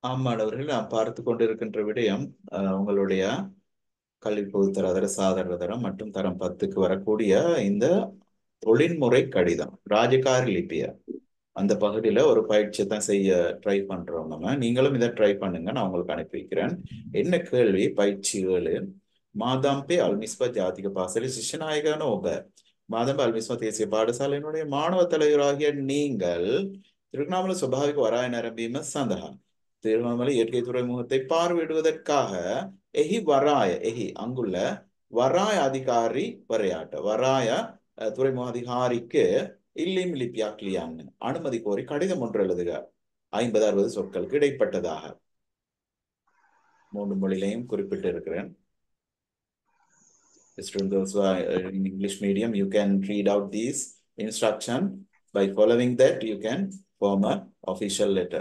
ஆமாணவர்கள் நாம் பார்த்து கொண்டிருக்கின்ற விடயம் அஹ், உங்களுடைய கல்வி பொதுத்தர அதர சாதாரண தரம் மற்றும் தரம் பத்துக்கு வரக்கூடிய இந்த தொழில்முறை கடிதம் ராஜகாரி லிபிய அந்த பகுதியில ஒரு பயிற்சியை தான் செய்ய ட்ரை பண்றோம் நம்ம நீங்களும் இதை ட்ரை பண்ணுங்க நான் உங்களுக்கு அனுப்பி வைக்கிறேன் என்ன கேள்வி பயிற்சி ஏழு மாதாம்பே அல்மிஸ்பா ஜாதிக பாசலி சிஷ்யநாயகன ஓப மாதம்ப அல்மிஸ்பா தேசிய பாடசாலையினுடைய மாணவ தலைவராகிய நீங்கள் திருவண்ணாமலை சுபாவிக வராய நிரம்பியம சந்தகா திருவண்ணாமலை இயற்கை துறைமுகத்தை பார்வையிடுவதற்காக எஹி வராய எஹி அங்குள்ள வராய அதிகாரி வரையாட்ட வராய அஹ், துறைமுக அதிகாரிக்கு இல்லிம் லிப்பியாக்லியான்னு அனுமதி கோரி கடிதம் ஒன்று எழுதுக ஐம்பது அறுபது சொற்களுக்கு இடைப்பட்டதாக மூன்று மொழியிலையும் குறிப்பிட்டு இருக்கிறேன் Students those who are uh, in English medium, you can read out these instruction. By following that, you can form a official letter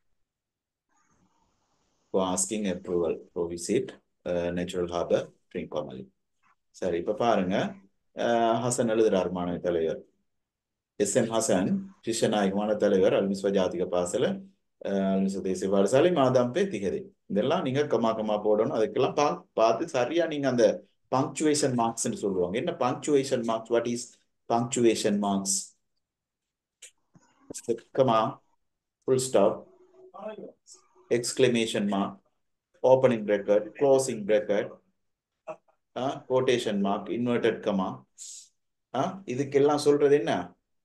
for asking approval for visit uh, Natural Harbor, Trincomalee. சரி இப்ப பாருங்க அஹ், ஹசன் எழுதுறார் மாணவ தலைவர் S M Hasan சிஷ்யநாயகமான தலைவர் அல்மிஸ்வ ஜாதிக பாசல அஹ், அல்மிஸ்வ தேசிய பாடசாலை மாதாம்பே திகதி இதெல்லாம் நீங்க கமா கமா போடணும் அதுக்கெல்லாம் பா பார்த்து சரியா நீங்க அந்த பங்க்சுவேஷன் மார்க்ஸ்னு சொல்லுவாங்க என்ன punctuation marks what is punctuation marks comma full stop exclamation mark opening bracket closing bracket quotation mark inverted comma இதுக்கெல்லாம் சொல்றது என்ன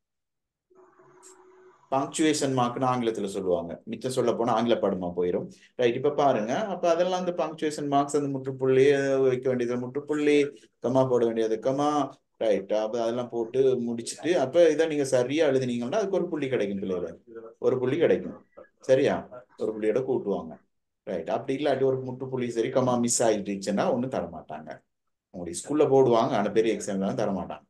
பங்க்சுவேஷன் மார்க்னு ஆங்கிலத்துல சொல்லுவாங்க மிச்சம் சொல்ல போனா ஆங்கில பாடமா போயிடும் ரைட் இப்ப பாருங்க அப்ப அதெல்லாம் அந்த பங்க்சுவேஷன் மார்க்ஸ் அந்த முற்றுப்புள்ளி அஹ் வைக்க வேண்டியது முற்றுப்புள்ளி கமா போட வேண்டியது கமா ரைட் அப்ப அதெல்லாம் போட்டு முடிச்சிட்டு அப்ப இதை நீங்க சரியா எழுதினீங்கன்னா அதுக்கு ஒரு புள்ளி கிடைக்கும் பிள்ளைகள ஒரு புள்ளி கிடைக்கும் சரியா ஒரு புள்ளியோட கூட்டுவாங்க ரைட் அப்படி இல்லாட்டி ஒரு முற்றுப்புள்ளி சரி கமா மிஸ் ஆயிடுச்சுன்னா ஒன்றும் தர மாட்டாங்க உங்களுடைய ஸ்கூல்ல போடுவாங்க ஆனா பெரிய எக்ஸாம் தான் தர மாட்டாங்க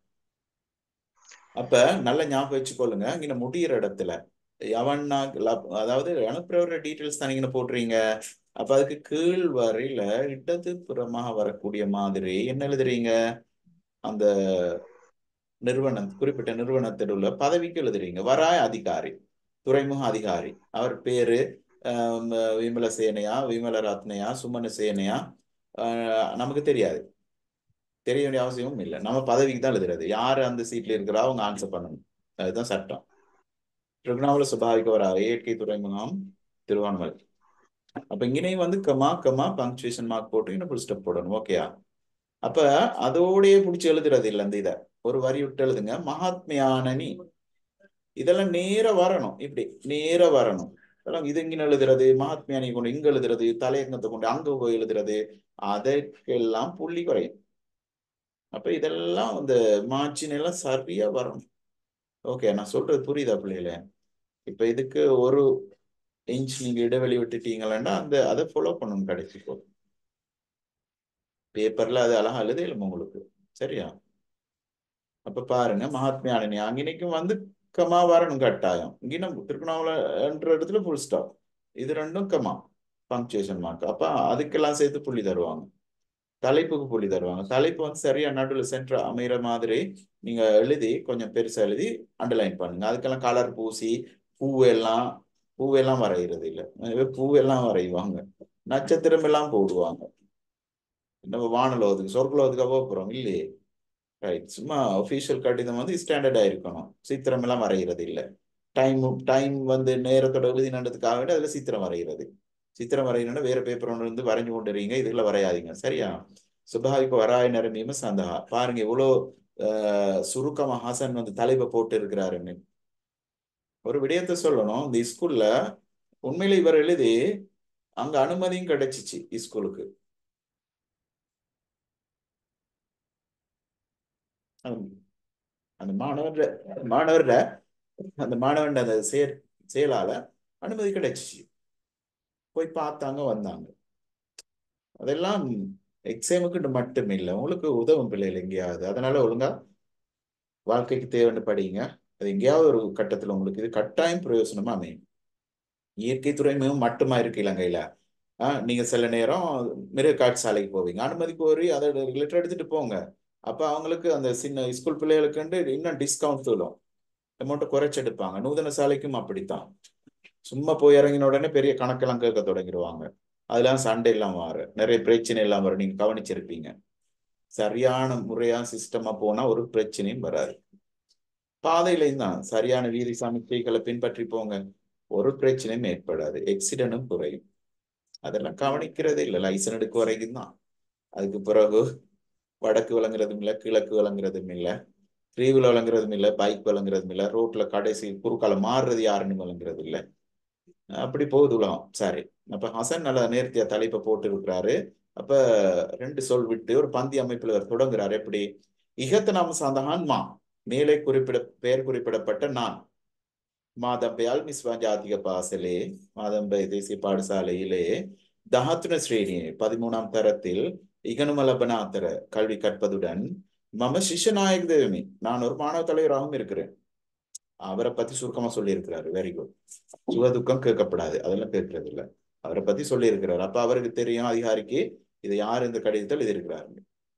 அப்ப நல்ல ஞாபகம் வச்சுக்கொள்ளுங்க இங்க முடியிற இடத்துல எவன்னா லப்- அதாவது அனுப்புறவர டீட்டெயில்ஸ் தான் நீங்க போடுறீங்க அப்ப அதுக்கு கீழ் வரையில இடது புறமாக வரக்கூடிய மாதிரி என்ன எழுதுறீங்க அந்த நிறுவனம் குறிப்பிட்ட நிறுவனத்தில் உள்ள பதவிக்கு எழுதுறீங்க வராய அதிகாரி துறைமுக அதிகாரி அவர் பேரு ஆம், விமல சேனையா விமல ரத்னையா சுமன சேனையா ஆஹ், நமக்கு தெரியாது தெரிய வேண்டிய அவசியமும் இல்லை நம்ம பதவிக்கு தான் எழுதுறது யார் அந்த சீட்ல இருக்கிறா அவங்க ஆன்சர் பண்ணணும் அதுதான் சட்டம் திருவண்ணாமலை சுபாவிக்க வர இயற்கை துறைமுகம் திருவண்ணாமலை அப்ப இங்கேயும் வந்து கமா கமா பங்க்சுவேஷன் மார்க் போட்டு இன்னும் ஃபுல் ஸ்டெப் போடணும் ஓகேயா அப்ப அதோடயே பிடிச்சி எழுதுறது இல்லை அந்த இதை ஒரு வரி விட்டு எழுதுங்க மகாத்மியான நீ இதெல்லாம் நேரா வரணும் இப்படி நேரா வரணும் இதெல்லாம் இது இங்க எழுதுறது மகாத்மியானி கொண்டு இங்க எழுதுறது தலையங்கத்தை கொண்டு அங்க போய் எழுதுறது அதற்கெல்லாம் புள்ளி குறையும் அப்ப இதெல்லாம் அந்த மார்ஜின் எல்லாம் சரியா வரணும் ஓகே நான் சொல்றது புரியுதா பிள்ளைகளே இப்ப இதுக்கு ஒரு இன்ச் நீங்க இடைவெளி விட்டுட்டீங்களா அந்த அதை ஃபாலோ பண்ணணும் கடைசி போதும் பேப்பர்ல அது அழகா எழுதிடும் உங்களுக்கு சரியா அப்ப பாருங்க மகாத்மியானி அங்கினைக்கும் வந்து கமா வரணும் கட்டாயம் இங்கே நம்ம திருக்கணாமலைன்ற இடத்துல ஃபுல் ஸ்டாப் இது ரெண்டும் கமா பங்க்சுவேஷன் மார்க் அப்ப அதுக்கெல்லாம் சேர்த்து புள்ளி தருவாங்க தலைப்புக்கு புள்ளி தருவாங்க தலைப்பு வந்து சரியா நடுவில் சென்டர் அமைகிற மாதிரி நீங்க எழுதி கொஞ்சம் பெருசா எழுதி அண்டர்லைன் பண்ணுங்க அதுக்கெல்லாம் கலர் பூசி பூவெல்லாம் பூவெல்லாம் வரைகிறது இல்லை எனவே பூவெல்லாம் வரைவாங்க நட்சத்திரம் எல்லாம் போடுவாங்க நம்ம வானலோகத்துக்கு சொர்க்கலோகத்துக்காக போகிறோம் இல்லையே ரைட் சும்மா ஒஃபிஷியல் கடிதம் வந்து ஸ்டாண்டர்டா இருக்கணும் சித்திரம் எல்லாம் வரைகிறது இல்லை டைம் டைம் வந்து நேரத்தோட எழுதி நடத்துக்காக வேண்டி அதுல சித்திரம் வரைகிறது சித்திரம் வரையணும்னா வேற பேப்பர் ஒன்று இருந்து வரைஞ்சு கொண்டு இருக்கீங்க இதுல வரையாதீங்க சரியா சுபாவிக்கு வராய நிரம்பியுமே சந்தகா பாருங்க இவ்வளோ அஹ், சுருக்கமா ஹாசன் வந்து தலைப்பை போட்டு இருக்கிறாருன்னு ஒரு விடயத்தை சொல்லணும் இந்த ஸ்கூல்ல உண்மையில இவர் எழுதி அங்க அனுமதியும் கிடைச்சிச்சு ஸ்கூலுக்கு அந்த மாணவர்ல மாணவர்ல அந்த மாணவன் அந்த செயல் செயலால அனுமதி கிடைச்சிச்சு போய் பார்த்தாங்க வந்தாங்க அதெல்லாம் எக்ஸாமுக்கு மட்டும் இல்லை உங்களுக்கு உதவும் பிள்ளைகள் எங்கேயாவது அதனால ஒழுங்கா வாழ்க்கைக்கு தேவைன்னு படிங்க அது எங்கேயாவது ஒரு கட்டத்துல உங்களுக்கு இது கட்டாயம் பிரயோசனமா அமையும் இயற்கை துறைமுகம் மட்டுமா இருக்கு இலங்கையில ஆஹ் நீங்க சில நேரம் மிருக காட்சி சாலைக்கு போவீங்க அனுமதி கோரி அதை லெட்டர் எடுத்துட்டு போங்க அப்ப அவங்களுக்கு அந்த சின்ன ஸ்கூல் பிள்ளைகளுக்கு இன்னும் டிஸ்கவுண்ட் தரும் அமௌண்ட்டை குறைச்சு எடுப்பாங்க நூதன சாலைக்கும் அப்படித்தான் சும்மா போய் இறங்கின உடனே பெரிய கணக்கெல்லாம் கேட்க தொடங்கிடுவாங்க அதெல்லாம் சண்டை எல்லாம் வர நிறைய பிரச்சனை எல்லாம் வரும் நீங்க கவனிச்சிருப்பீங்க சரியான முறையா சிஸ்டமா போனா ஒரு பிரச்சனையும் வராது பாதையிலையும் தான் சரியான வீதி சமிக்கைகளை பின்பற்றி போங்க ஒரு பிரச்சனையும் ஏற்படாது எக்ஸிடென்டும் குறையும் அதெல்லாம் கவனிக்கிறதே இல்லை லைசன் எடுக்க வரைக்கும் தான் அதுக்கு பிறகு வடக்கு விளங்குறதும் இல்லை கிழக்கு விளங்குறதும் இல்லை ஃப்ரீவில் விளங்குறதும் இல்லை பைக் விளங்குறதும் இல்லை ரோட்ல கடைசி குறுக்கால மாறுறது யாருன்னு விளங்குறது இல்லை அப்படி போகுது உலகம் சரி அப்ப ஹசன் நல்ல நேர்த்தியா தலைப்பை போட்டு இருக்கிறாரு அப்ப ரெண்டு சொல் விட்டு ஒரு பந்தி அமைப்புல அவர் தொடங்குறாரு எப்படி இகத்த நாம சாந்தகான் மா மேலே குறிப்பிட பெயர் குறிப்பிடப்பட்ட நான் மாதம்பையால் மிஸ்வா ஜாதிக பாசலே மாதம்பை தேசிய பாடசாலையிலே தஹத்துன ஸ்ரேணி பதிமூணாம் தரத்தில் இகனுமலபனாத்தர கல்வி கற்பதுடன் மம சிஷ்யநாயக் தேவமி நான் ஒரு மாணவ தலைவராகவும் இருக்கிறேன் அவரை பத்தி சுருக்கமா சொல்லி இருக்கிறாரு வெரி குட் சுகதுக்கம் கேட்கப்படாது அதெல்லாம் கேட்கறது இல்ல அவரை பத்தி சொல்லி இருக்கிறாரு அப்ப அவருக்கு தெரியும் அதிகாரிக்கு இது யார் இந்த கடிதத்தில் இது இருக்கிறாரு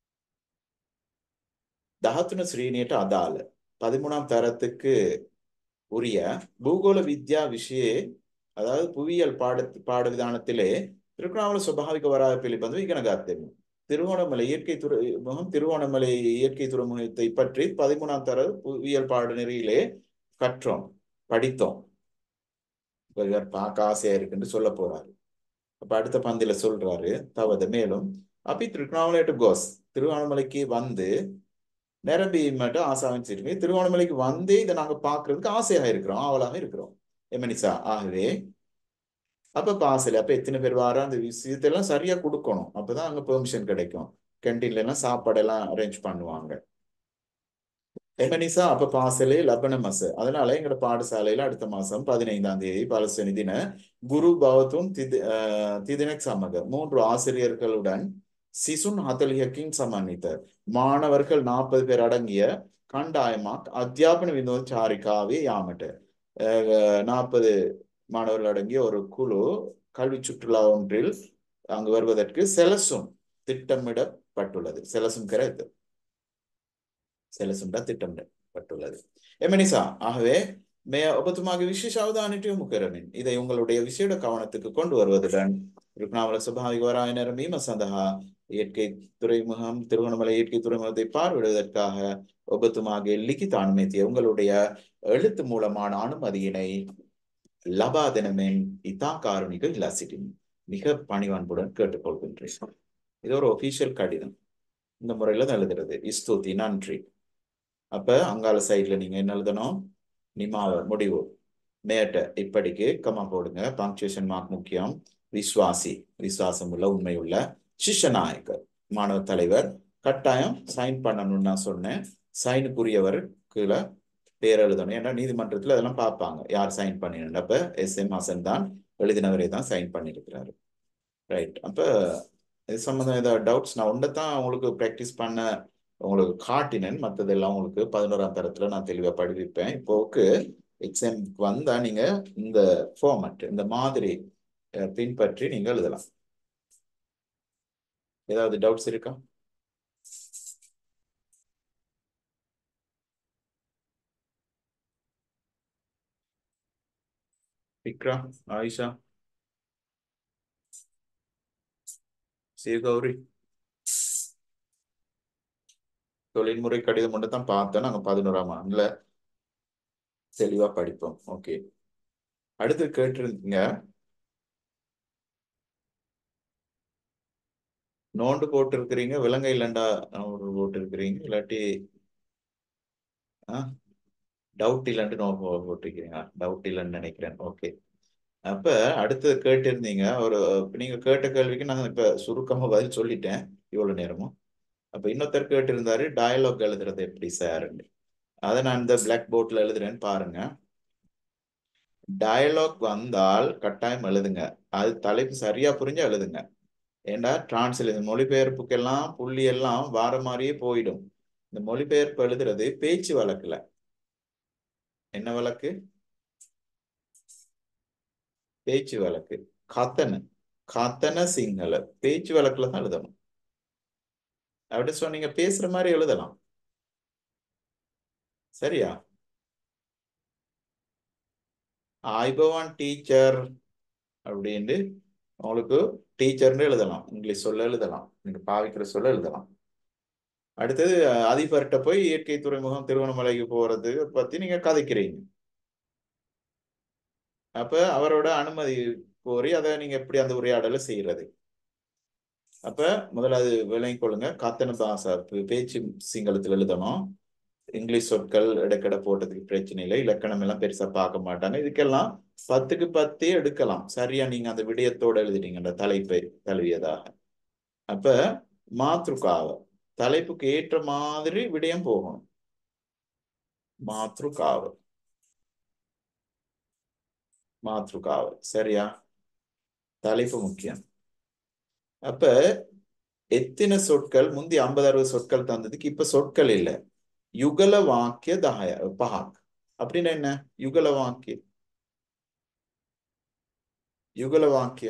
தஹத்துன ஸ்ரீனியட்ட அதால பதிமூணாம் தரத்துக்கு உரிய பூகோள வித்யா விஷய அதாவது புவியியல் பாட பாட விதானத்திலே திருவண்ணாமலை சுபாவிக வராத பிலிபந்து இகனகாத்தேன் திருவோணமலை இயற்கை துறை முகம் திருவோணமலை இயற்கை துறைமுகத்தை பற்றி பதிமூணாம் தர புவியியல் பாடநெறியிலே கற்றோம் படித்தோம் இப்ப இவர் பார்க்க ஆசையா இருக்குன்னு சொல்ல போறாரு அப்ப அடுத்த பந்தில சொல்றாரு தவத மேலும் அப்படி திருவண்ணாமலை கோஸ் திருவண்ணாமலைக்கு வந்து நிரம்பி மட்டும் ஆசாவின் சிறுமி திருவண்ணாமலைக்கு வந்தே இதை நாங்க பாக்குறதுக்கு ஆசையாக இருக்கிறோம் ஆவலாக இருக்கிறோம் எமனிசா ஆகவே அப்ப பாசல அப்ப எத்தனை பேர் வார அந்த விஷயத்தெல்லாம் சரியா கொடுக்கணும் அப்பதான் அங்க பெர்மிஷன் கிடைக்கும் கேன்டீன்ல எல்லாம் சாப்பாடெல்லாம் அரேஞ்ச் பண்ணுவாங்க எமனிசா அப்ப பாசலே லபன மச அதனால எங்களோட பாடசாலையில அடுத்த மாசம் பதினைந்தாம் தேதி பாலஸ்தீன தின குரு பவத்தும் திது திதினக் சமக மூன்று ஆசிரியர்களுடன் சிசுன் ஹத்தலிஹக்கிங் சமன்வித்த மாணவர்கள் நாற்பது பேர் அடங்கிய கண்டாயமாக் அத்தியாபன வினோச்சாரிக்காவே யாமட்ட நாற்பது மாணவர்கள் அடங்கிய ஒரு குழு கல்வி சுற்றுலா ஒன்றில் அங்கு வருவதற்கு செலசும் திட்டமிடப்பட்டுள்ளது செலசும் கரைத்து செலசுண்டா திட்டமிடப்பட்டுள்ளது எமனிசா ஆகவே மே ஒபத்துமாக விசேஷ அவதானிட்டு முக்கரமின் இதை உங்களுடைய விசேட கவனத்துக்கு கொண்டு வருவதுடன் ருக்னாவல சுபாவிக வராயனர் மீமசந்தகா இயற்கை துறைமுகம் திருவண்ணாமலை இயற்கை துறைமுகத்தை பார்வையிடுவதற்காக ஒபத்துமாக லிகித் அனுமதிய உங்களுடைய எழுத்து மூலமான அனுமதியினை லபாதனமேன் இதா காரணிக இலாசிட்டின் மிக பணிவன்புடன் கேட்டுக்கொள்கின்றேன் இது ஒரு ஒபிஷியல் கடிதம் இந்த முறையில தான் எழுதுறது இஸ்துதி நன்றி அப்ப அங்கால சைட்ல நீங்க என்ன எழுதணும் நிமாவ முடிவு மேட்ட இப்படிக்கு கமா போடுங்க பங்க்சுவேஷன் மார்க் முக்கியம் விஸ்வாசி விசுவாசம் உள்ள உண்மை உள்ள சிஷ்யநாயக்கர் மாணவ தலைவர் கட்டாயம் சைன் பண்ணணும்னு நான் சொன்னேன் சைனுக்குரியவர் கீழே பேர் எழுதணும் ஏன்னா நீதிமன்றத்துல அதெல்லாம் பார்ப்பாங்க யார் சைன் பண்ணினு அப்ப எஸ் எம் ஹசன் தான் எழுதினவரே தான் சைன் பண்ணியிருக்கிறாரு ரைட் அப்ப இது சம்மந்தம் ஏதாவது டவுட்ஸ் நான் ஒன்றை தான் உங்களுக்கு ப்ராக்டிஸ் பண்ண உங்களுக்கு காட்டினேன் மற்றதெல்லாம் உங்களுக்கு பதினோராம் தரத்துல நான் தெளிவாக படிவிப்பேன் இப்போக்கு எக்ஸாமுக்கு வந்தா நீங்க இந்த ஃபார்மட் இந்த மாதிரி பின்பற்றி நீங்க எழுதலாம் ஏதாவது டவுட்ஸ் இருக்கா விக்ரா ஆயிஷா சிவகௌரி தொழில்முறை கடிதம் மட்டும் தான் பார்த்தோம் நாங்க பதினோராம் ஆண்டுல தெளிவா படிப்போம் ஓகே அடுத்து கேட்டிருந்தீங்க நோண்டு போட்டு இருக்கிறீங்க விலங்கை இல்லண்டா போட்டு இருக்கிறீங்க இல்லாட்டி டவுட் இல்லைன்ட்டு நோ போட்டிருக்கீங்க டவுட் இல்லைன்னு நினைக்கிறேன் ஓகே அப்ப அடுத்து கேட்டிருந்தீங்க ஒரு நீங்க கேட்ட கேள்விக்கு நான் இப்ப சுருக்கமா பதில் சொல்லிட்டேன் இவ்வளவு நேரமும் அப்ப இன்னொருத்தர் கேட்டிருந்தாரு டயலாக் எழுதுறது எப்படி சார் அதை நான் இந்த பிளாக் போர்ட்ல எழுதுறேன்னு பாருங்க டயலாக் வந்தால் கட்டாயம் எழுதுங்க அது தலைப்பு சரியா புரிஞ்சு எழுதுங்க ஏண்டா டிரான்ஸ்லேஷன் மொழிபெயர்ப்புக்கெல்லாம் புள்ளி எல்லாம் வார மாதிரியே போயிடும் இந்த மொழிபெயர்ப்பு எழுதுறது பேச்சு வழக்குல என்ன வழக்கு பேச்சு வழக்கு கத்தன கத்தன சிங்கள பேச்சு வழக்குல தான் எழுதணும் அப்படி சொன்னீங்க பேசுற மாதிரி எழுதலாம் சரியா ஆய்பவான் டீச்சர் அப்படின்ட்டு உங்களுக்கு டீச்சர்னு எழுதலாம் இங்கிலீஷ் சொல்ல எழுதலாம் நீங்க பாவிக்கிற சொல்ல எழுதலாம் அடுத்தது அதிபர்கிட்ட போய் இயற்கை துறைமுகம் திருவண்ணாமலைக்கு போறது பத்தி நீங்க கதைக்கிறீங்க அப்ப அவரோட அனுமதி கோரி அதை நீங்க எப்படி அந்த உரையாடலை செய்யறது அப்ப முதல்ல அது விளங்கிக் கொள்ளுங்க காத்தன பாசா பேச்சு சிங்களத்தில் எழுதணும் இங்கிலீஷ் சொற்கள் இடைக்கடை போட்டதுக்கு பிரச்சனை இல்லை இலக்கணம் எல்லாம் பெருசா பார்க்க மாட்டாங்க இதுக்கெல்லாம் பத்துக்கு பத்தே எடுக்கலாம் சரியா நீங்க அந்த விடயத்தோட எழுதிட்டீங்க அந்த தலைப்பை தழுவியதாக அப்ப மாத்ருகாவ தலைப்புக்கு ஏற்ற மாதிரி விடயம் போகணும் மாத்ருகாவ மாத்ருகாவ சரியா தலைப்பு முக்கியம் அப்ப எத்தனை சொற்கள் முந்தி ஐம்பது அறுபது சொற்கள் தந்ததுக்கு இப்ப சொற்கள் இல்லை யுகல வாக்கிய தஹய பஹாக் அப்படின்னா என்ன யுகல வாக்கிய யுகல வாக்கிய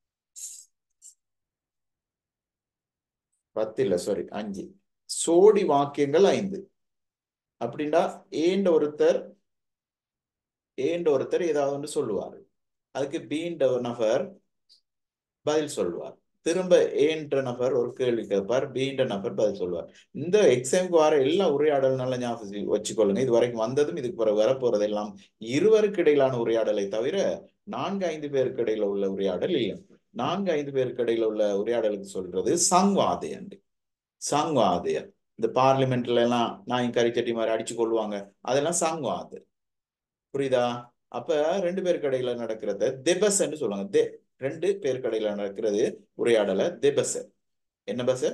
பத்து இல்ல சாரி அஞ்சு சோடி வாக்கியங்கள் ஐந்து அப்படின்னா ஏண்ட ஒருத்தர் ஏண்ட ஒருத்தர் ஏதாவது ஒன்று சொல்லுவார் அதுக்கு பீண்ட நபர் பதில் சொல்லுவார் திரும்ப ஏன்ற நபர் ஒரு கேள்வி கேட்பார் பீண்ட நபர் பதில் சொல்லுவார் இந்த எக்ஸாமுக்கு வர எல்லா உரையாடல் நல்ல ஞாபகம் வச்சுக்கொள்ளுங்க இது வரைக்கும் வந்ததும் இதுக்கு பிறகு வரப்போறது எல்லாம் இருவருக்கு இடையிலான உரையாடலை தவிர நான்கு ஐந்து பேருக்கு இடையில உள்ள உரையாடல் இல்லை நான்கு ஐந்து பேருக்கு இடையில உள்ள உரையாடலுக்கு சொல்றது சங்வாதயன் சங்வாதய இந்த பார்லிமெண்ட்ல எல்லாம் நான் கறிச்சட்டி மாதிரி அடிச்சு கொள்வாங்க அதெல்லாம் சங்வாது புரியுதா அப்ப ரெண்டு பேருக்கு இடையில நடக்கிறத தெபஸ்ன்னு சொல்லுவாங்க தே ரெண்டு பேருக்கு இடையில நடக்கிறது உரையாடல தெபஸ் என்ன பஸ்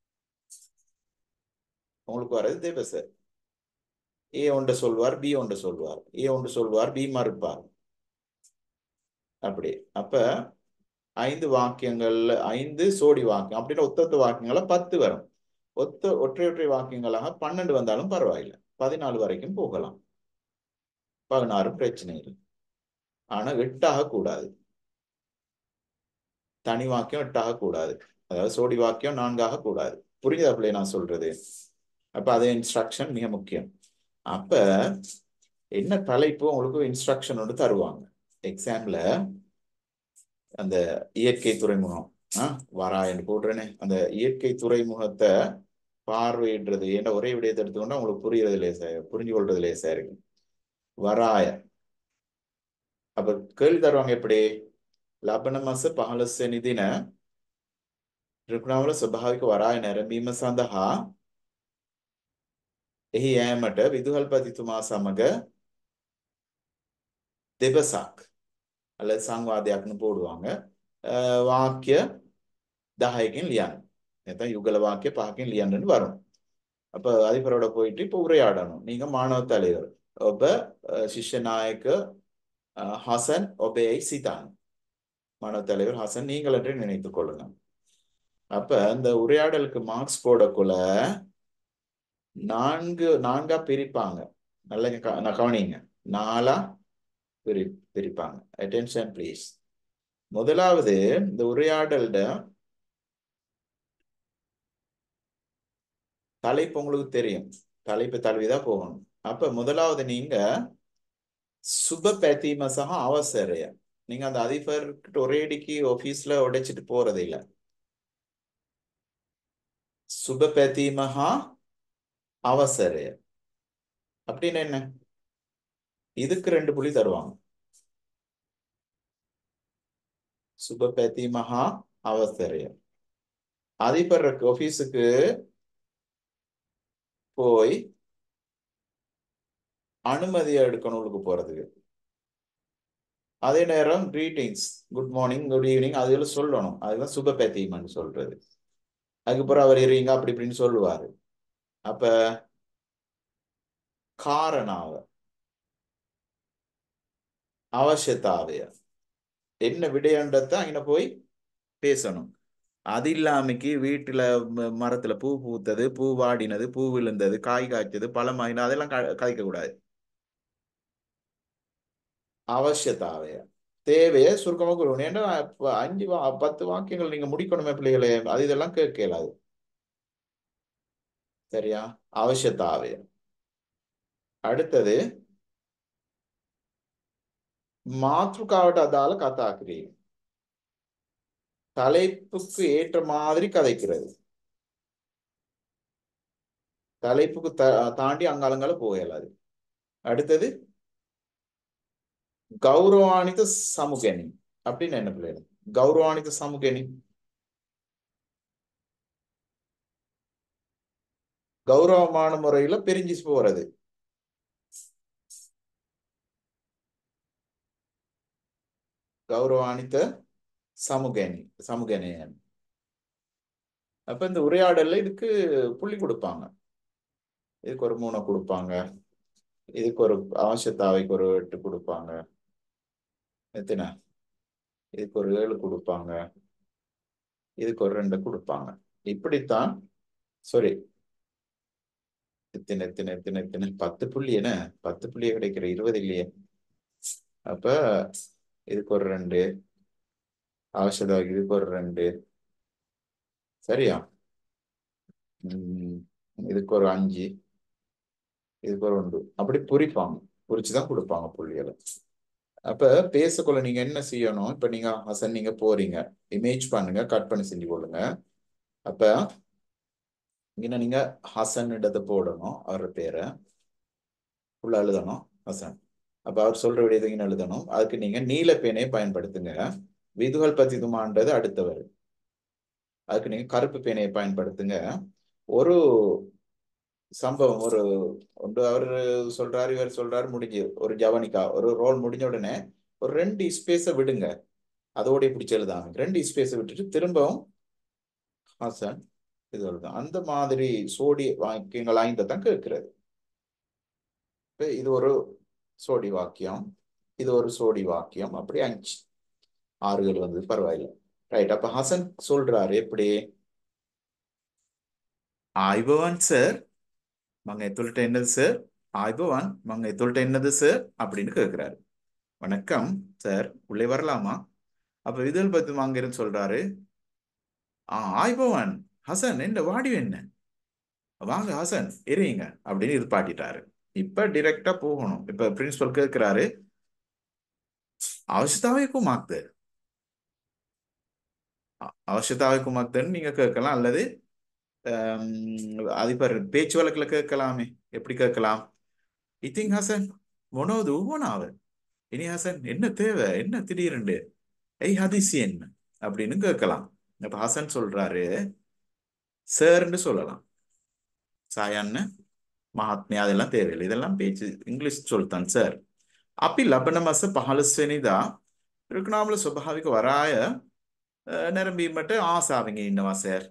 உங்களுக்கு வர்றது தெபஸ் ஏ ஒன்று சொல்வார் பி ஒன்று சொல்வார் ஏ ஒன்று சொல்வார் பி மறுப்பார் அப்படி அப்ப ஐந்து வாக்கியங்கள்ல ஐந்து சோடி வாக்கியம் அப்படின்னா ஒத்தொத்த வாக்கியங்கள பத்து வரும் ஒத்த ஒற்றை ஒற்றை வாக்கியங்களாக பன்னெண்டு வந்தாலும் பரவாயில்லை பதினாலு வரைக்கும் போகலாம் பதினாறு பிரச்சனை இல்லை ஆனா எட்டாக கூடாது தனி வாக்கியம் எட்டாக கூடாது அதாவது சோடி வாக்கியம் நான்காக கூடாது புரியுதா பிள்ளை நான் சொல்றது அப்ப அது இன்ஸ்ட்ரக்ஷன் மிக முக்கியம் அப்ப என்ன தலைப்பு உங்களுக்கு இன்ஸ்ட்ரக்ஷன் ஒன்று தருவாங்க எக்ஸாம்ல அந்த இயற்கை துறைமுகம் ஆஹ் வரா என்று போடுறேனே அந்த இயற்கை துறைமுகத்தை பார்வையிடுறது ஏன்னா ஒரே விடயத்தை எடுத்துக்கொண்டா உங்களுக்கு புரியறது லேசா புரிஞ்சு கொள்றது லேசா இருக்கு வராய அப்ப கேள்வி தருவாங்க எப்படி ලබන මස 15 වෙනි දින ත්‍රිකුණාමල ස්වභාවික වරාය නැරඹීම සඳහා එහි යෑමට විදුහල්පතිතුමා සමග දෙබසක් அல்லது සංවාදයක්னு போடுவாங்க வாக்கிய 10කින් ලියන්න. නැත්නම් யுகல வாக்கிய 5කින් ලියන්නன்னு வரும். அப்ப அதிபரோட போயிட்டு இப்போ உரையாடணும். நீங்க மாணவ தலைவர். ඔබ ශිෂ්‍ය නායක ஹசன் ඔබේ සිතාன் மாணவ தலைவர் ஹசன் நீங்கள் என்று நினைத்துக் கொள்ளுங்க அப்ப இந்த உரையாடலுக்கு மார்க்ஸ் போடக்குள்ள நான்கு நான்கா பிரிப்பாங்க நல்ல நான் கவனிங்க நாலா பிரி பிரிப்பாங்க அட்டென்ஷன் ப்ளீஸ் முதலாவது இந்த உரையாடல்ட தலைப்பு உங்களுக்கு தெரியும் தலைப்பு தழுவிதான் போகணும் அப்ப முதலாவது நீங்க சுப පැතීම සහ අවසරය நீங்க அந்த அதிபர்கிட்ட ஒரேடிக்கு ஆபீஸ்ல உடைச்சிட்டு போறது இல்ல சுப පැතීම හා அவசரය அப்படின்னு என்ன இதுக்கு ரெண்டு புள்ளி தருவாங்க சுப පැතීම හා அவசரය அதிபர் ஆபீஸுக்கு போய் அனுமதி எடுக்கணும்க்கு போறதுக்கு அதே நேரம் greetings good morning good evening அதெல்லாம் சொல்லணும் அதுதான் சுப பேத்தியம்னு சொல்றது அதுக்கப்புறம் அவர் இருங்க அப்படி இப்படின்னு சொல்லுவாரு அப்ப காரணாவ அவசியத்தாவைய என்ன விடயன்றத அங்க போய் பேசணும் அது இல்லாமக்கு வீட்டுல மரத்துல பூ பூத்தது பூ வாடினது பூ விழுந்தது காய் காய்ச்சது பழமாயினது அதெல்லாம் கதைக்க கூடாது அவசியத்தாவைய தேவைய சுருக்கமாக கூறணும் ஏன்னா அஞ்சு பத்து வாக்கியங்கள் நீங்க முடிக்கணுமே பிள்ளைகளே அது இதெல்லாம் கேட்க இயலாது சரியா அவசியத்தாவைய அடுத்தது මාතෘකාවට අදාළ කතා කිරීම. தலைப்புக்கு ஏற்ற மாதிரி கதைக்கிறது தலைப்புக்கு த தாண்டி அங்காலங்கால போக இயலாது அடுத்தது கௌரவானித சமுகனி அப்படின்னு என்ன பிள்ளைகள் கௌரவானித சமுகனி கௌரவமான முறையில பிரிஞ்சு போறது கௌரவானித்த சமுகனி சமுகனேயன் அப்ப இந்த உரையாடல்ல இதுக்கு புள்ளி கொடுப்பாங்க இதுக்கு ஒரு மூணை கொடுப்பாங்க இதுக்கு ஒரு அவசியத்தாவைக்கு ஒரு எட்டு கொடுப்பாங்க எத்தனை இதுக்கு ஒரு ஏழு கொடுப்பாங்க இதுக்கு ஒரு ரெண்டு கொடுப்பாங்க இப்படித்தான் சாரி எத்தனை எத்தனை எத்தனை எத்தனை பத்து புள்ளி என்ன பத்து புள்ளியே கிடைக்கிற இருபது இல்லையே அப்ப இதுக்கு ஒரு ரெண்டு அவசியத்தாவைக்கு இதுக்கு ஒரு ரெண்டு சரியா உம் இதுக்கு ஒரு அஞ்சு இதுக்கு ஒரு ஒன்று அப்படி புரிப்பாங்க புரிச்சுதான் கொடுப்பாங்க புள்ளிகளை அப்ப பேசக்குள்ள நீங்க என்ன செய்யணும் இப்ப நீங்க ஹசன் நீங்க போறீங்க இமேஜ் பண்ணுங்க கட் பண்ணி செஞ்சு கொள்ளுங்க அப்ப இங்க நீங்க ஹசன் இடத்தை போடணும் அவர் பேரை உள்ள எழுதணும் ஹசன் அப்ப அவர் சொல்ற விடயத்தை இங்க எழுதணும் அதுக்கு நீங்க நீல பேனை பயன்படுத்துங்க விதுகள் பதிதுமான்றது அடுத்தவர் அதுக்கு நீங்க கருப்பு பேனையை பயன்படுத்துங்க ஒரு சம்பவம் ஒரு ஒன்று அவர் சொல்றாரு இவர் சொல்றாரு முடிஞ்சு ஒரு ஜவனிக்கா ஒரு ரோல் முடிஞ்ச உடனே ஒரு ரெண்டு ஸ்பேஸை விடுங்க அதோட பிடிச்சி எழுதாங்க ரெண்டு ஸ்பேஸை விட்டுட்டு திரும்பவும் ஹாசன் இது எழுதும் அந்த மாதிரி சோடி வாக்கியங்கள் ஐந்து தான் கேட்கிறது இது ஒரு சோடி வாக்கியம் இது ஒரு சோடி வாக்கியம் அப்படி அஞ்சு ஆறுகள் வந்து பரவாயில்ல ரைட் அப்ப ஹசன் சொல்றாரு எப்படி ආයිබවන් සර් මං එතුළට එන්නද சார் ஆய்பவான் மங்க எத்தோல்ட்ட என்னது சார் அப்படின்னு கேட்கிறாரு வணக்கம் சார் உள்ளே வரலாமா அப்ப விதல் பத்து மாங்கன்னு சொல்றாரு ஆ ஆய்பவான் ஹசன் என்ன வாடி என்ன வாங்க ஹசன் எரியுங்க அப்படின்னு இது பாட்டிட்டாரு இப்ப டிரெக்டா போகணும் இப்ப பிரின்சிபல் கேட்கிறாரு அவசியத்தாவைக்கும் மாத்து அவசியத்தாவைக்கும் மாத்துன்னு நீங்க கேட்கலாம் அல்லது அது பாரு பேச்சு வழக்குல கேட்கலாமே எப்படி கேட்கலாம் இத்திங் ஹசன் மொனோது ஊனாவு இனி ஹசன் என்ன தேவை என்ன திடீரெண்டு ஐ ஹதிசி என்ன அப்படின்னு கேட்கலாம் இப்ப ஹசன் சொல்றாரு சேர்ன்னு சொல்லலாம் சாயான்னு மகாத்மியா அதெல்லாம் தேவையில்லை இதெல்லாம் பேச்சு இங்கிலீஷ் சொல்தான் சார் අපි ලබන මස 15 වෙනිදා ත්‍රිකුණාමල ස්වභාවික වරාය නැරඹීමට ආසාවෙන් ඉන්නවා සර්.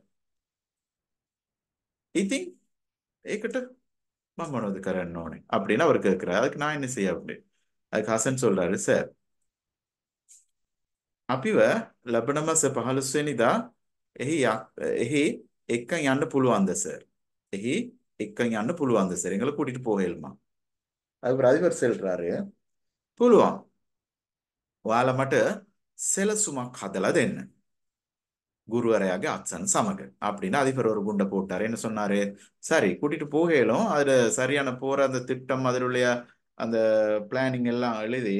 ඉතින් ඒකට මම මොනවද කරන්න ඕනේ அப்படின்னு அவர் கேட்கிறார் அதுக்கு நான் என்ன செய்ய அப்படி அதுக்கு ஹசன் சொல்றாரு சார் අපිව ලබන මස 15 වෙනිදා එහි එහි එක්කන් යන්න පුළුවන්ද සර් එහි එක්කන් යන්න පුළුවන්ද සර් எங்களை கூட்டிட்டு போகலுமா அதுக்கு அதிபர் சொல்றாரு පුළුවන් ඔයාලා මට සෙලසුමක් හදලා දෙන්න குருவரையாக அச்சன் சமக அப்படின்னு அதிபர் ஒரு குண்டை போட்டார் என்ன சொன்னாரு சரி கூட்டிட்டு போகலும் அதுல சரியான போற அந்த திட்டம் அதிலுடைய அந்த பிளானிங் எல்லாம் எழுதி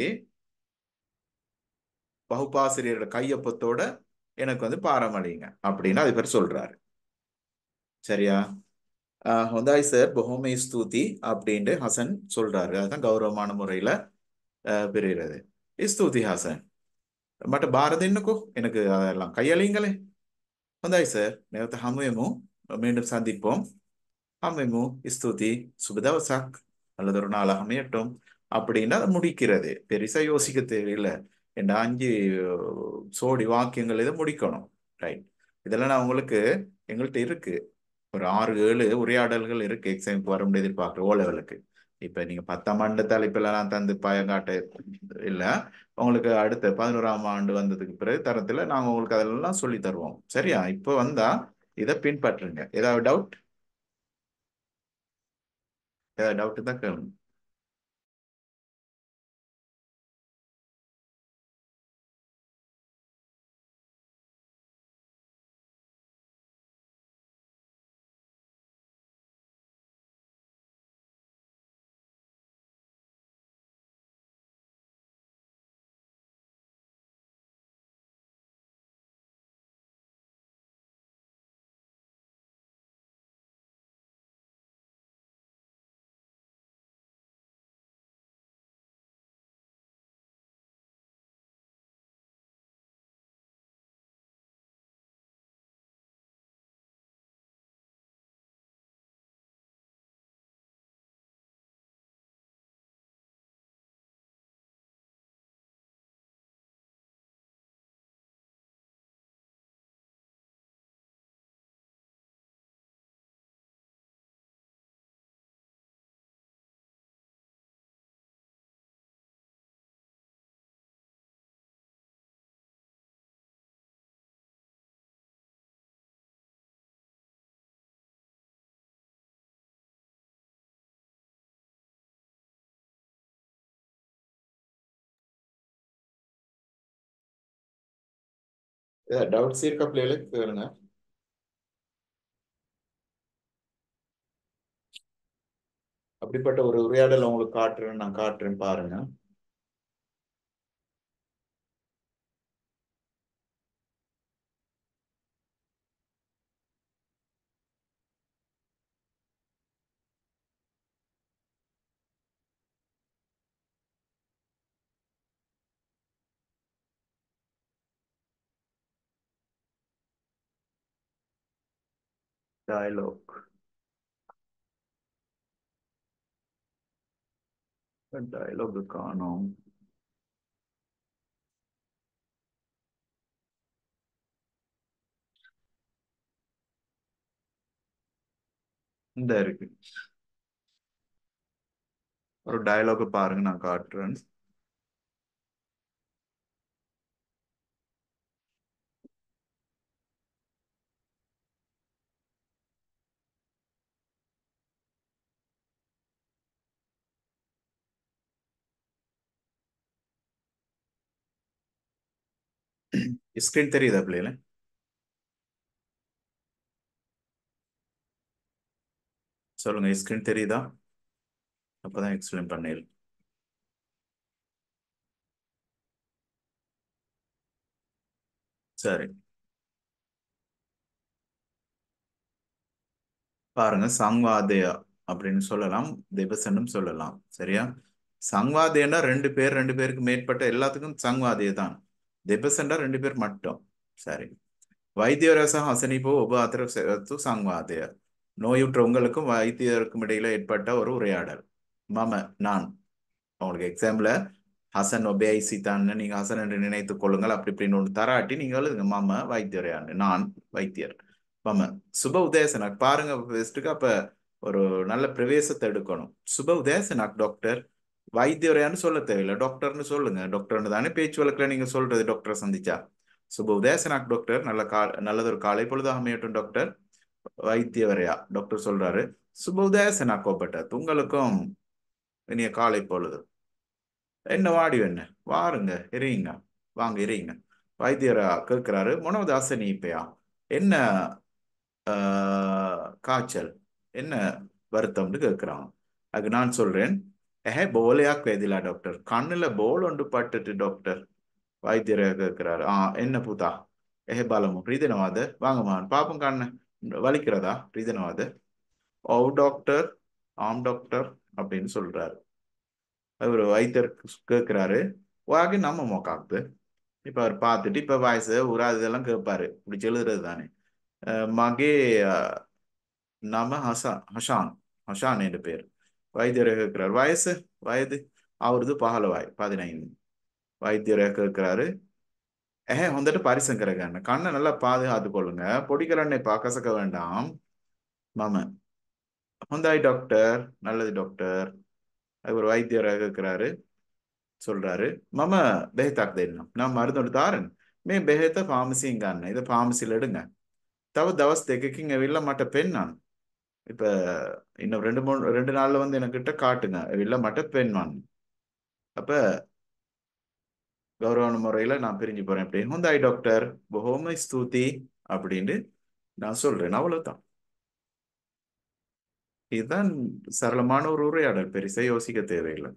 வகுப்பாசிரியரோட கையொப்பத்தோட எனக்கு வந்து பாரமளிங்க அப்படின்னு அதிபர் சொல்றாரு சரியா ஹொந்தாய் சார் பொஹோமே ஸ்தூதி அப்படின்ட்டு ஹசன் சொல்றாரு அதுதான் கௌரவமான முறையில பிரிகிறது ஸ்தூதி ஹாசன் මට බාර දෙන්නකෝ எனக்கு அதெல்லாம் கையளிங்களே හොඳයි சார் නැවත හමුවෙමු மீண்டும் சந்திப்போம் ஹம்மெமு ஸ்துதி சுப தவசக் அல்லது ஒரு நாள் அமையட்டும் அப்படின்னு அதை முடிக்கிறது பெருசா யோசிக்க தேவையில்லை என்ற அஞ்சு சோடி வாக்கியங்கள் இதை முடிக்கணும் ரைட் இதெல்லாம் நான் உங்களுக்கு எங்கள்கிட்ட இருக்கு ஒரு ஆறு ஏழு உரையாடல்கள் இருக்கு எக்ஸாமுக்கு வர முடியாது எதிர்பார்க்குற ஓ லெவலுக்கு இப்ப நீங்க பத்தாம் ஆண்டு தலைப்பில் நான் தந்து பயங்காட்ட இல்ல உங்களுக்கு அடுத்த பதினோராம் ஆண்டு வந்ததுக்கு பிறகு தரத்துல நாங்க உங்களுக்கு அதெல்லாம் சொல்லி தருவோம் சரியா இப்ப வந்தா இதை பின்பற்றுங்க ஏதாவது டவுட் ஏதாவது டவுட் தான் கேளுங்க ஏதாவது டவுட்ஸ் இருக்கா பிள்ளைகளுக்கு கேளுங்க அப்படிப்பட்ட ஒரு உரையாடல் உங்களுக்கு காட்டுறேன் நான் காட்டுறேன் பாருங்க டயலாக் டயலாக் காணோம் இந்த இருக்கு ஒரு டயலாக் பாருங்க நான் காட்டுறேன் ஸ்கிரீன் தெரியுதா பிள்ளைல சொல்லுங்க ஸ்கிரீன் தெரியுதா அப்பதான் எக்ஸ்பிளைன் பண்ணிரு சரி பாருங்க சங்வாதயா அப்படின்னு சொல்லலாம் திபசனும் சொல்லலாம் சரியா சங்வாதேனா ரெண்டு பேர் ரெண்டு பேருக்கு மேற்பட்ட எல்லாத்துக்கும் சங்வாதே தான் திபசண்டா ரெண்டு பேர் மட்டும் சரி வைத்தியரச ஹசனிப்போ உபாத்திர சங்வாதய நோயுற்ற உங்களுக்கும் வைத்தியருக்கும் இடையில ஏற்பட்ட ஒரு உரையாடல் மம நான் உங்களுக்கு எக்ஸாம்பிள் ஹசன் ஒபே சீதான்னு நீங்க ஹசன் என்று நினைத்துக் கொள்ளுங்கள் அப்படி இப்படின்னு ஒன்று தராட்டி நீங்க எழுதுங்க மாம வைத்தியரையாண்டு நான் வைத்தியர் மம சுப உதயசனாக் பாருங்க ஃபர்ஸ்ட்டுக்கு அப்ப ஒரு நல்ல பிரவேசத்தை எடுக்கணும் சுப உதயசனாக் டாக்டர் வைத்தியரையான்னு சொல்ல தேவையில்லை டாக்டர்னு சொல்லுங்க டாக்டர்னு தானே பேச்சு வழக்கில் நீங்க சொல்றது டாக்டரை சந்திச்சா சுப உதயசனாக் டாக்டர் நல்ல கா நல்லதொரு காலை பொழுது அமையட்டும் டாக்டர் வைத்தியவரையா டாக்டர் சொல்றாரு சுப உதயசனாக் கோப்பட்ட உங்களுக்கும் இனிய காலை பொழுது என்ன வாடி என்ன வாருங்க எரியுங்க வாங்க எரியுங்க வைத்தியரா கேட்கிறாரு மனோதாசனி இப்பயா என்ன காய்ச்சல் என்ன வருத்தம்னு கேட்குறாங்க அதுக்கு நான் சொல்றேன் ஏஹே போலையாக் வேதிலா டாக்டர் கண்ணுல போல் ஒன்று பட்டுட்டு டாக்டர் வைத்தியரை கேட்கிறாரு ஆ என்ன பூதா ஏஹே பாலமு ரீதனவாத வாங்கம்மான் பாப்பம் கண்ணு வலிக்கிறதா ரீதனவாத ஓ டாக்டர் ஆம் டாக்டர் அப்படின்னு சொல்றாரு அவர் வைத்தியர் கேட்கிறாரு வாகி நம்ம மோக்காக்குது இப்ப அவர் பார்த்துட்டு இப்ப வயசு உராது இதெல்லாம் கேட்பாரு இப்படி எழுதுறது தானே மகே நம ஹசான் ஹஷான் ஹஷான் என்று பேர் வைத்தியரை கேட்கிறார் வயசு வயது அவரது பகலவாய் பதினைந்து வைத்தியரை கேட்கிறாரு ஏஹே வந்துட்டு பரிசங்கரகன்னு கண்ணை நல்லா பாதுகாத்து கொள்ளுங்க பொடிக்கிறண்ணை கசக்க வேண்டாம் மாம ஹொந்தாய் டாக்டர் நல்லது டாக்டர் அவர் வைத்தியரை கேட்கிறாரு சொல்றாரு மம பெஹத்தாக் தெரியும் நான் மருந்து தாரன் மே பெஹத்த ஃபார்மசியும் காரணம் இதை ஃபார்மசியில் எடுங்க தவ தவஸ் தெக்கிங்க இல்ல மாட்ட பெண் நான் இப்ப இன்னும் ரெண்டு மூணு ரெண்டு நாள்ல வந்து எனக்கிட்ட காட்டுங்க இல்ல மாட்ட பெண் நான் அப்ப கௌரவ முறையில நான் பிரிஞ்சு போறேன் அப்படி ஹுந்தாய் டாக்டர் ஹோமை ஸ்தூதி அப்படின்னு நான் சொல்றேன் அவ்வளவுதான் இதுதான் சரளமான ஒரு உரையாடல் பெருசா யோசிக்க தேவையில்லை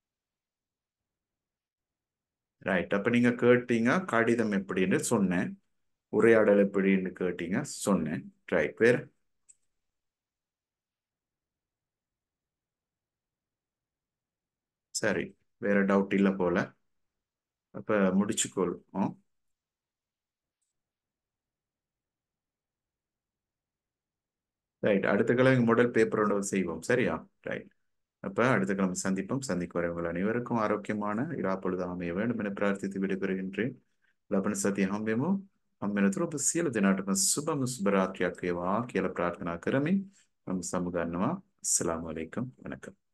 ரைட் அப்ப நீங்க கேட்டீங்க கடிதம் எப்படின்னு சொன்னேன் உரையாடல் எப்படின்னு கேட்டீங்க சொன்னேன் ரைட் வேற சரி வேற டவுட் இல்லை போல அப்ப முடிச்சுக்கொள்வோம் ரைட் அடுத்த கிழமை மாடல் பேப்பரோட செய்வோம் சரியா ரைட் அப்ப அடுத்த கிழமை சந்திப்போம் சந்திக்கு வரை உங்கள் அனைவருக்கும் ஆரோக்கியமான இரா பொழுது அமைய வேண்டும் என பிரார்த்தித்து விடைபெறுகின்றேன் ಲಬನ ಸತಿ ಹಮ್ಮೆಮು ಹಮ್ಮೆನ ತುರುಬ ಸೀಲ ದಿನಾಟಕ ಶುಭ ಶುಭರಾತ್ರಿ ಆಕೆಯವಾ ಕೇಳ ಪ್ರಾರ್ಥನಾ ಕರಮಿ ನಮ್ಮ ಸಮುಗಾನ್ನವ ಅಸ್ಸಲಾಂ ವಲೈಕಂ ವಣಕಂ